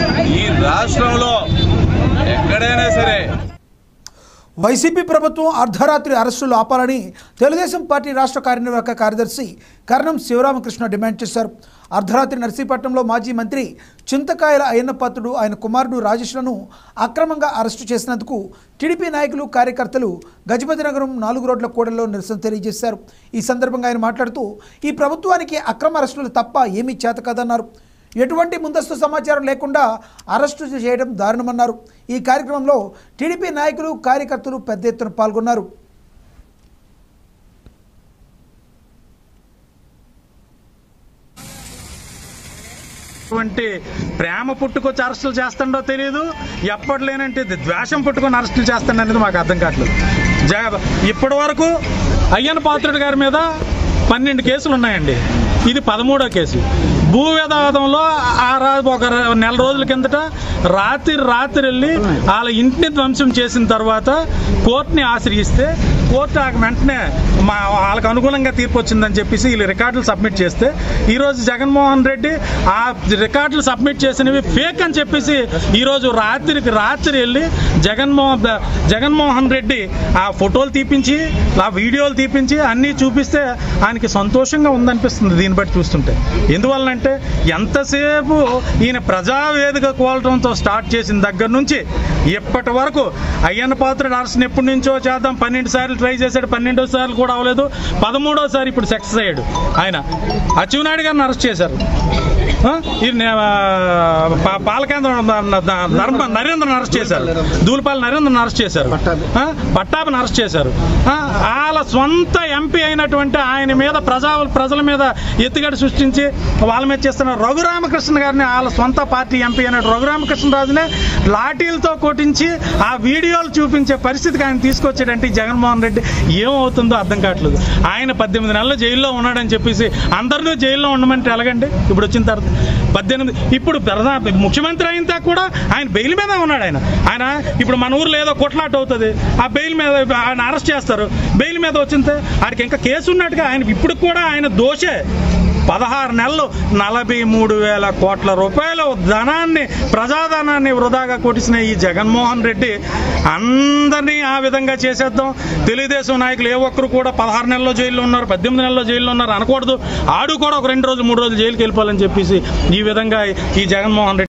ఈ రాష్ట్రంలో ఎక్కడైనా సరే వైసీపీ ప్రభుత్వం అర్ధరాత్రి అరెస్టులు ఆపాలని తెలుగుదేశం పార్టీ రాష్ట్ర కార్యనిర్వాహక కార్యదర్శి కర్ణం శివరామకృష్ణ డిమాండ్ చేశారు అర్ధరాత్రి నర్సీపట్నంలో మాజీ మంత్రి చింతకాయల అయ్యన్నపాత్రుడు ఆయన కుమారుడు రాజేష్లను అక్రమంగా అరెస్టు చేసినందుకు టీడీపీ నాయకులు కార్యకర్తలు గజపతి నగరం నాలుగు రోడ్ల కూడల్లో నిరసన తెలియజేశారు ఈ సందర్భంగా ఆయన మాట్లాడుతూ ఈ ప్రభుత్వానికి అక్రమ అరెస్టులు తప్ప ఏమీ చేత కాదన్నారు ఎటువంటి ముందస్తు సమాచారం లేకుండా అరెస్టు చేయడం దారుణమన్నారు ఈ కార్యక్రమంలో టీడీపీ నాయకులు కార్యకర్తలు పెద్ద ఎత్తున పాల్గొన్నారు వంటి ప్రేమ పుట్టుకొచ్చి అరెస్టులు చేస్తుండో తెలియదు ఎప్పటి లేనంటే ద్వేషం పుట్టుకొని అరెస్టులు చేస్తాడు అనేది మాకు అర్థం కావట్లేదు జగ ఇప్పటి వరకు అయ్యన్న పాత్రుడు గారి మీద పన్నెండు కేసులు ఉన్నాయండి ఇది పదమూడో కేసు భూ వివాదంలో ఆ రా- ఒక ర- నెల రోజుల కిందట రాత్రి రాత్రి వెళ్ళి వాళ్ళ ఇంటిని ధ్వంసం చేసిన తర్వాత కోర్టుని ఆశ్రయిస్తే కోర్టు ఆ వెంటనే మా వాళ్ళకి అనుగుణంగా తీర్పు వచ్చిందని చెప్పేసి వీళ్ళు రికార్డులు సబ్మిట్ చేస్తే ఈరోజు జగన్మోహన్ రెడ్డి ఆ రికార్డులు సబ్మిట్ చేసినవి ఫేక్ అని చెప్పేసి ఈరోజు రాత్రికి రాత్రి వెళ్ళి జగన్మోహన్ జగన్మోహన్ రెడ్డి ఆ ఫోటోలు తీపించి ఆ వీడియోలు తీపించి అన్నీ చూపిస్తే ఆయనకి సంతోషంగా ఉందనిపిస్తుంది దీన్ని బట్టి చూస్తుంటే ఎందువల్లంటే ఎంతసేపు ఈయన ప్రజావేదిక కోలటంతో స్టార్ట్ చేసిన దగ్గర నుంచి ఇప్పటి వరకు అయ్యన్న పాత్ర అరెస్ట్ ఎప్పటి నుంచో చేద్దాం పన్నెండు సార్లు ట్రై చేశాడు పన్నెండో సార్లు కూడా అవ్వలేదు పదమూడోసారి ఇప్పుడు సక్సెస్ అయ్యాడు ఆయన అచ్చెన్నాయుడు గారిని అరెస్ట్ చేశారు ఆ? ఈ నే- ఆ, పా- పాలకేంద్రం న- న- నర్మ- నరేంద్రను అరెస్ట్ చేశారు దూలిపాల నరేంద్రను అరెస్ట్ చేశారు ఆ? పట్టాభిని అరెస్ట్ చేశారు ఆ? వాళ్ళ సొంత ఎంపీ అయినటువంటి ఆయన మీద ప్రజా ప్రజల మీద ఎత్తుగడ సృష్టించి వాళ్ళ మీద చేస్తున్న రఘురామకృష్ణ గారిని వాళ్ళ సొంత పార్టీ ఎంపీ అయిన రఘురామకృష్ణరాజునే లాఠీలతో కొట్టించి ఆ వీడియోలు చూపించే పరిస్థితికి ఆయన తీసుకొచ్చాడంటే ఈ జగన్మోహన్ రెడ్డి ఏమవుతుందో అర్థం కావట్లేదు ఆయన పద్దెనిమిది నెలలు జైల్లో ఉన్నాడని చెప్పేసి అందరినీ జైల్లో ఉండమంటే ఎలాగండి ఇప్పుడు వచ్చిన తర్వాత పద్దెనిమిది ఇప్పుడు ప్రధా ముఖ్యమంత్రి అయిన దాకా కూడా ఆయన బెయిల్ మీద ఉన్నాడు ఆయన ఆయన ఇప్పుడు మన ఊర్లో ఏదో కొట్లాట అవుతుంది ఆ బెయిల్ మీద ఆయన అరెస్ట్ చేస్తారు బెయిల్ మీద వచ్చింటే ఆయనకి ఇంకా కేసు ఉన్నట్టుగా ఆయన ఇప్పుడు కూడా ఆయన దోషే పదహారు నెలలు నలభై మూడు వేల కోట్ల రూపాయల ధనాన్ని ప్రజాధనాన్ని వృధాగా కొట్టిసిన ఈ జగన్మోహన్ రెడ్డి అందరినీ ఆ విధంగా చేసేద్దాం తెలుగుదేశం నాయకులు ఏ ఒక్కరు కూడా పదహారు నెలల్లో జైల్లో ఉన్నారు పద్దెనిమిది నెలల్లో జైల్లో ఉన్నారు అనకూడదు ఆడు కూడా ఒక రెండు రోజులు మూడు రోజులు జైలుకి వెళ్ళిపోవాలని చెప్పేసి ఈ విధంగా ఈ జగన్మోహన్ రెడ్డి